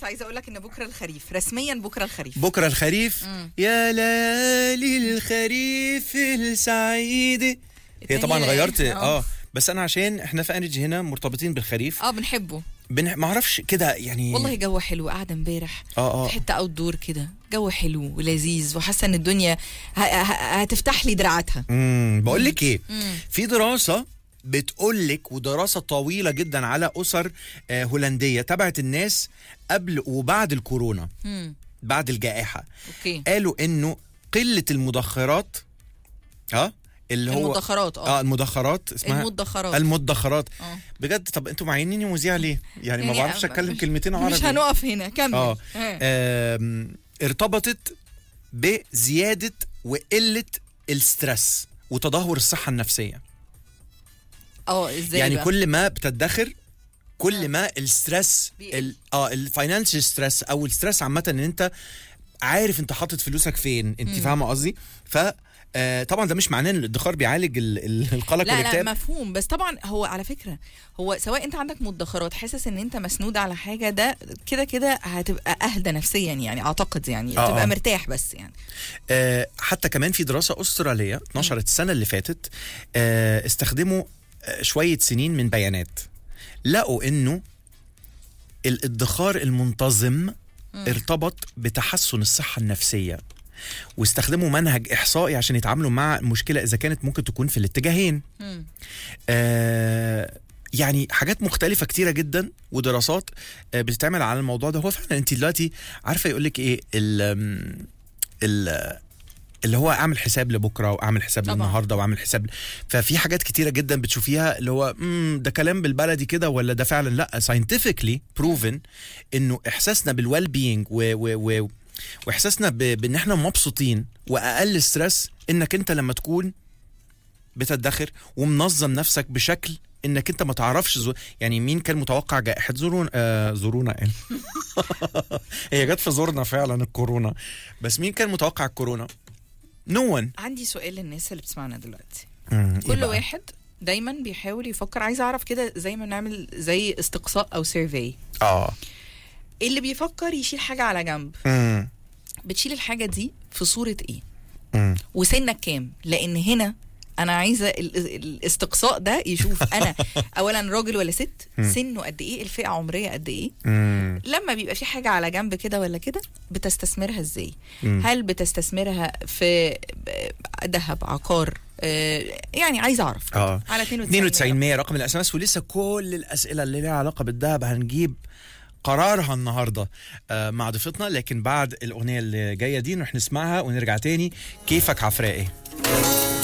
عايزه اقول لك ان بكره الخريف رسميا بكره الخريف بكره الخريف مم. يا ليالي الخريف السعيد هي التانية طبعا لا. غيرت آه. اه بس انا عشان احنا في انرجي هنا مرتبطين بالخريف اه بنحبه بن... ما اعرفش كده يعني والله جو حلو قاعده امبارح اه في اه حته اوت دور كده جو حلو ولذيذ وحاسه ان الدنيا ه- ه- هتفتح لي دراعاتها امم بقول لك ايه مم. في دراسه بتقول لك ودراسه طويله جدا على اسر آه، هولنديه تبعت الناس قبل وبعد الكورونا مم. بعد الجائحه اوكي قالوا انه قله المدخرات اه اللي هو المدخرات اه اه المدخرات اسمها المدخرات المدخرات اه بجد طب انتوا معينيني مذيع ليه؟ يعني, ما يعني بعرفش أ- اتكلم مش- كلمتين عربي مش هنقف هنا كمل اه آه. آم، ارتبطت بزياده وقله الستريس وتدهور الصحه النفسيه اه ازاي يعني بقى؟ كل ما بتدخر كل آه. ما الستريس بيقل. ال- اه الفاينانشال ستريس او الستريس عامه ان انت عارف انت حاطط فلوسك فين انت مم. فاهمه قصدي ف آه طبعا ده مش معناه ان الادخار بيعالج ال- ال- القلق لا لا والاكتئاب مفهوم بس طبعا هو على فكره هو سواء انت عندك مدخرات حاسس ان انت مسنود على حاجه ده كده كده هتبقى اهدى نفسيا يعني اعتقد يعني آه، تبقى آه. مرتاح بس يعني آه حتى كمان في دراسه استراليه اتنشرت السنه اللي فاتت آه استخدموا آه شويه سنين من بيانات لقوا انه الادخار المنتظم ارتبط بتحسن الصحه النفسيه واستخدموا منهج احصائي عشان يتعاملوا مع المشكله اذا كانت ممكن تكون في الاتجاهين مم. آه يعني حاجات مختلفة كتيرة جدا ودراسات آه بتتعمل على الموضوع ده هو فعلا انت دلوقتي عارفة يقول لك ايه ال ال اللي هو اعمل حساب لبكره واعمل حساب طبعاً. للنهارده واعمل حساب ل- ففي حاجات كتيره جدا بتشوفيها اللي هو امم ده كلام بالبلدي كده ولا ده فعلا لا ساينتفكلي بروفن انه احساسنا بالويل بينج و, و, و واحساسنا ب- بان احنا مبسوطين واقل ستريس انك انت لما تكون بتدخر ومنظم نفسك بشكل انك انت ما تعرفش زو... يعني مين كان متوقع جائحه زورونا آه زورونا قال هي جت في زورنا فعلا الكورونا بس مين كان متوقع الكورونا نو no one. عندي سؤال للناس اللي بتسمعنا دلوقتي مم، إيه كل بقى؟ واحد دايما بيحاول يفكر عايز اعرف كده زي ما بنعمل زي استقصاء او سيرفي اه اللي بيفكر يشيل حاجه على جنب مم، بتشيل الحاجه دي في صوره ايه مم. وسنك كام لان هنا انا عايزه ال- ال- الاستقصاء ده يشوف انا اولا راجل ولا ست مم. سنه قد ايه الفئه عمريه قد ايه مم، لما بيبقى في حاجه على جنب كده ولا كده بتستثمرها ازاي مم. هل بتستثمرها في ذهب عقار آه، يعني عايزه اعرف اه على 92 92 100 رقم الاس ام اس ولسه كل الاسئله اللي لها علاقه بالذهب هنجيب قرارها النهارده آه مع ضيفتنا لكن بعد الاغنيه اللي جايه دي نروح نسمعها ونرجع تاني كيفك عفرائي